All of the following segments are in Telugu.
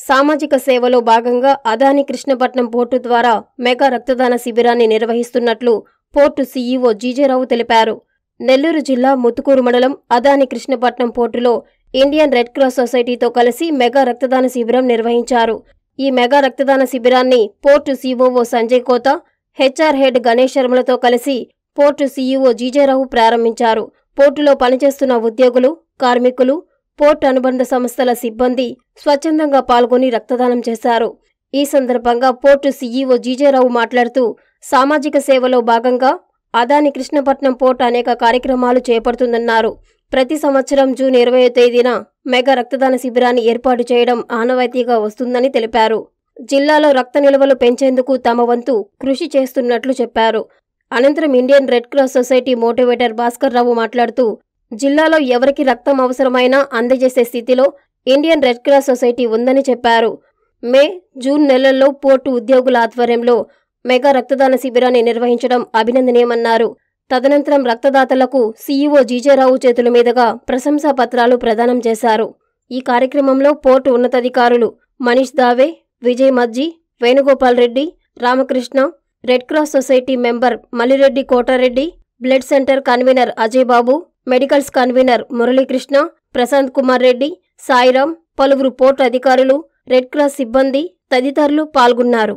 సామాజిక సేవలో భాగంగా అదాని కృష్ణపట్నం పోర్టు ద్వారా మెగా రక్తదాన శిబిరాన్ని నిర్వహిస్తున్నట్లు పోర్టు సీఈఓ జీజేరావు తెలిపారు నెల్లూరు జిల్లా ముత్తుకూరు మండలం అదాని కృష్ణపట్నం పోర్టులో ఇండియన్ రెడ్ క్రాస్ సొసైటీతో కలిసి మెగా రక్తదాన శిబిరం నిర్వహించారు ఈ మెగా రక్తదాన శిబిరాన్ని పోర్టు సీఓఓ సంజయ్ కోత హెచ్ఆర్ హెడ్ గణేష్ శర్మలతో కలిసి పోర్టు సీఈఓ జీజేరావు ప్రారంభించారు పోర్టులో పనిచేస్తున్న ఉద్యోగులు కార్మికులు పోర్టు అనుబంధ సంస్థల సిబ్బంది స్వచ్ఛందంగా పాల్గొని రక్తదానం చేశారు ఈ సందర్భంగా పోర్టు సీఈఓ జీజేరావు మాట్లాడుతూ సామాజిక సేవలో భాగంగా అదాని కృష్ణపట్నం పోర్టు అనేక కార్యక్రమాలు చేపడుతుందన్నారు ప్రతి సంవత్సరం జూన్ ఇరవై తేదీన మెగా రక్తదాన శిబిరాన్ని ఏర్పాటు చేయడం ఆనవాయితీగా వస్తుందని తెలిపారు జిల్లాలో రక్త నిల్వలు పెంచేందుకు తమ వంతు కృషి చేస్తున్నట్లు చెప్పారు అనంతరం Indian red cross society motivator Bhaskar Rao మాట్లాడుతూ జిల్లాలో ఎవరికి రక్తం అవసరమైనా అందజేసే స్థితిలో ఇండియన్ రెడ్ క్రాస్ సొసైటీ ఉందని చెప్పారు మే జూన్ నెలల్లో పోర్టు ఉద్యోగుల ఆధ్వర్యంలో మెగా రక్తదాన శిబిరాన్ని నిర్వహించడం అభినందనీయమన్నారు తదనంతరం రక్తదాతలకు సీఈఓ జీజేరావు చేతుల మీదుగా ప్రశంసా పత్రాలు ప్రదానం చేశారు ఈ కార్యక్రమంలో పోర్టు ఉన్నతాధికారులు Manish Dave Vijay Majji Venugopal Reddy Ramakrishna red cross society member Mallireddy Kotareddy blood centre convener Ajay Babu medicals convener Muralikrishna Prashant Kumar Reddy Sairam పలువురు పోర్టు అధికారులు రెడ్ క్రాస్ సిబ్బంది తదితరులు పాల్గొన్నారు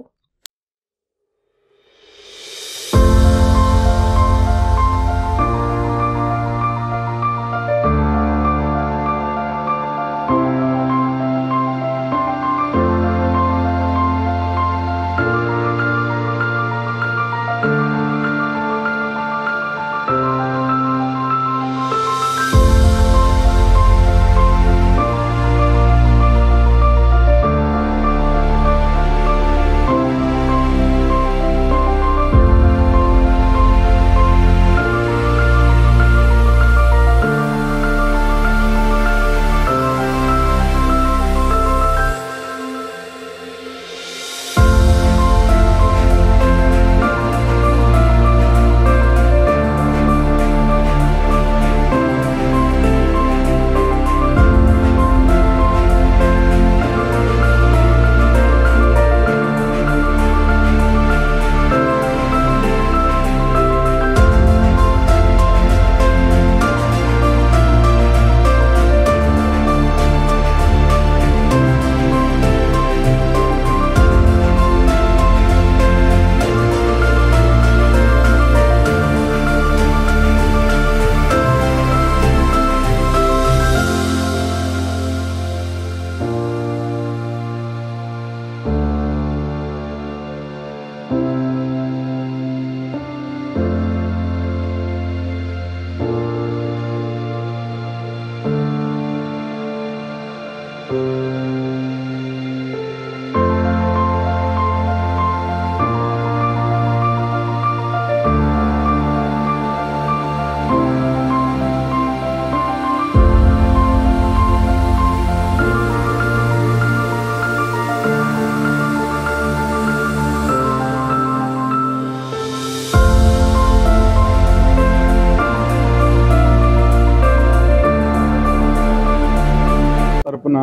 తరపున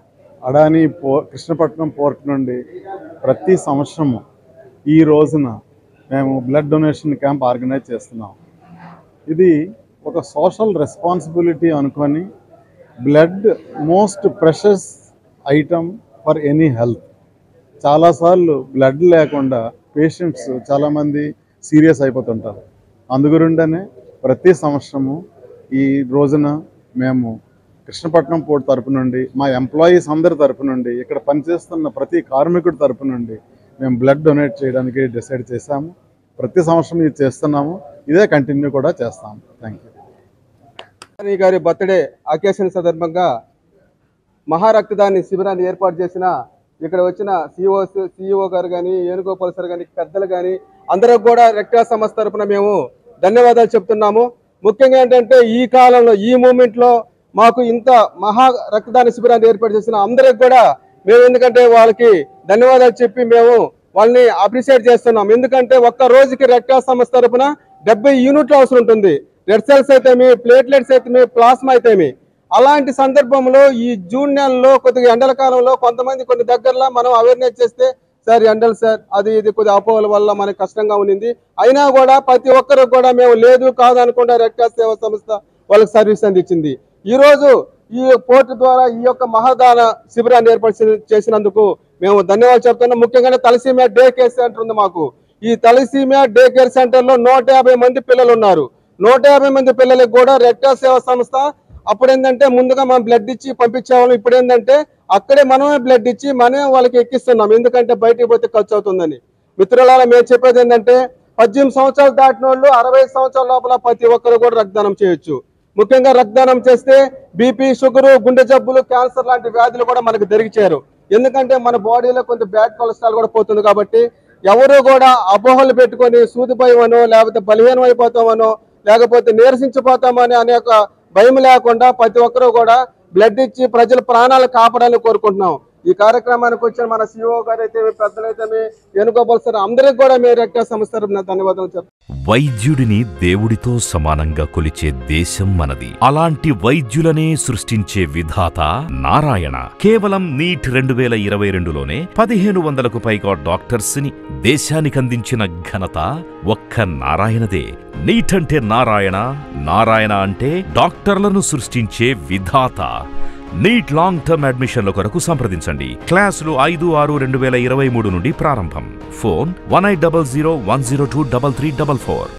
అడాని పో కృష్ణపట్నం పోర్ట్ నుండి ప్రతి సంవత్సరము ఈ రోజున మేము బ్లడ్ డొనేషన్ క్యాంప్ ఆర్గనైజ్ చేస్తున్నాం ఇది ఒక సోషల్ రెస్పాన్సిబిలిటీ అనుకొని blood most precious item for any health చాలాసార్లు బ్లడ్ లేకుండా పేషెంట్స్ చాలామంది సీరియస్ అయిపోతుంటారు అందుగురుండనే ప్రతి సంవత్సరము ఈ రోజున మేము కృష్ణపట్నం పోర్ట్ తరపు నుండి మా ఎంప్లాయీస్ అందరి తరపు నుండి ఇక్కడ పనిచేస్తున్న ప్రతి కార్మికుడి తరపు నుండి మేము బ్లడ్ డొనేట్ చేయడానికి డిసైడ్ చేశాము ప్రతి సంవత్సరం ఇది చేస్తున్నాము ఇదే కంటిన్యూ కూడా చేస్తాము థ్యాంక్ యూ అదాని గారి బర్త్డే అకేషన్ సందర్భంగా మహారక్తదాని శిబిరాన్ని ఏర్పాటు చేసిన ఇక్కడ వచ్చిన సిఇఓ సిఇఓ గారు కానీ ఏనుగోపాల్ సార్ కానీ పెద్దలు కానీ అందరూ కూడా రెడ్ క్రాస్ సంస్థ తరపున మేము ధన్యవాదాలు చెప్తున్నాము ముఖ్యంగా ఏంటంటే ఈ కాలంలో ఈ మూమెంట్ లో మాకు ఇంత మహా రక్తదాన శిబిరాన్ని ఏర్పాటు చేసిన అందరికి కూడా మేము ఎందుకంటే వాళ్ళకి ధన్యవాదాలు చెప్పి మేము వాళ్ళని అప్రిషియేట్ చేస్తున్నాం ఎందుకంటే ఒక్క రోజుకి రెడ్ క్రాస్ సంస్థ తరపున డెబ్బై యూనిట్లు అవసరం ఉంటుంది రెడ్ సెల్స్ అయితేమి ప్లేట్లెట్స్ అయితేమి ప్లాస్మా అయితేమి అలాంటి సందర్భంలో ఈ జూన్ నెలలో కొద్దిగా ఎండల కాలంలో కొంతమంది కొన్ని దగ్గరలో మనం అవేర్నెస్ చేస్తే సార్ ఎండలు సార్ అది ఇది కొద్ది అపోహల వల్ల మనకి కష్టంగా ఉండింది అయినా కూడా ప్రతి ఒక్కరు కూడా మేము లేదు కాదు అనుకుండా రెడ్ క్రాస్ సేవా సంస్థ వాళ్ళకి సర్వీస్ అందించింది ఈ రోజు ఈ పోర్టు ద్వారా ఈ యొక్క మహాదాన శిబిరాన్ని ఏర్పాటు చే- చేసినందుకు మేము ధన్యవాదాలు చెప్తున్నాం ముఖ్యంగా తలసీమియా డే కేర్ సెంటర్ ఉంది మాకు ఈ తలసీమియా డే కేర్ సెంటర్ లో నూట యాభై మంది పిల్లలు ఉన్నారు నూట యాభై మంది పిల్లలకు కూడా రెడ్ క్రాస్ సేవా సంస్థ అప్పుడు ఏంటంటే ముందుగా మనం బ్లడ్ ఇచ్చి పంపించేవాళ్ళం ఇప్పుడు ఏంటంటే అక్కడే మనమే బ్లడ్ ఇచ్చి మనమే వాళ్ళకి ఎక్కిస్తున్నాం ఎందుకంటే బయటికి పోతే ఖర్చు అవుతుందని మిత్రులారా మేము చెప్పేది ఏంటంటే పద్దెనిమిది సంవత్సరాలు దాటిన వాళ్ళు అరవై సంవత్సరాల లోపల ప్రతి ఒక్కరు కూడా రక్తదానం చేయొచ్చు ముఖ్యంగా రక్తదానం చేస్తే బీపీ షుగర్ గుండె జబ్బులు క్యాన్సర్ లాంటి వ్యాధులు కూడా మనకు దొరికిచారు ఎందుకంటే మన బాడీలో కొంత బ్యాడ్ కొలెస్ట్రాల్ కూడా పోతుంది కాబట్టి ఎవరు కూడా అపోహలు పెట్టుకొని సూది భయమనో లేకపోతే బలహీనం అయిపోతామనో లేకపోతే నీరసించిపోతామని అనే ఒక భయం లేకుండా ప్రతి ఒక్కరూ కూడా బ్లడ్ ఇచ్చి ప్రజల ప్రాణాలు కాపాడాలని కోరుకుంటున్నాం ఈ కార్యక్రమానికి వచ్చిన మన సిఓ గారు అయితే పెద్దలైతే వేణుగోపాల్ సార్ అందరికి కూడా మీరు రెక్క సంస్థ తరపున ధన్యవాదాలు చెప్తాను వైద్యుడిని దేవుడితో సమానంగా కొలిచే దేశం మనది అలాంటి వైద్యులనే సృష్టించే విధాత నారాయణ కేవలం నీట్ రెండు వేల ఇరవై రెండులోనే పదిహేను వందలకు పైగా డాక్టర్స్ ని దేశానికందించిన ఘనత ఒక్క నారాయణదే నీట్ అంటే నారాయణ నారాయణ అంటే డాక్టర్లను సృష్టించే విధాత నీట్ లాంగ్ టర్మ్ అడ్మిషన్ల కొరకు సంప్రదించండి క్లాసులు ఐదు ఆరు రెండు వేల ఇరవై మూడు నుండి ప్రారంభం phone one eight double zero one zero two double three double four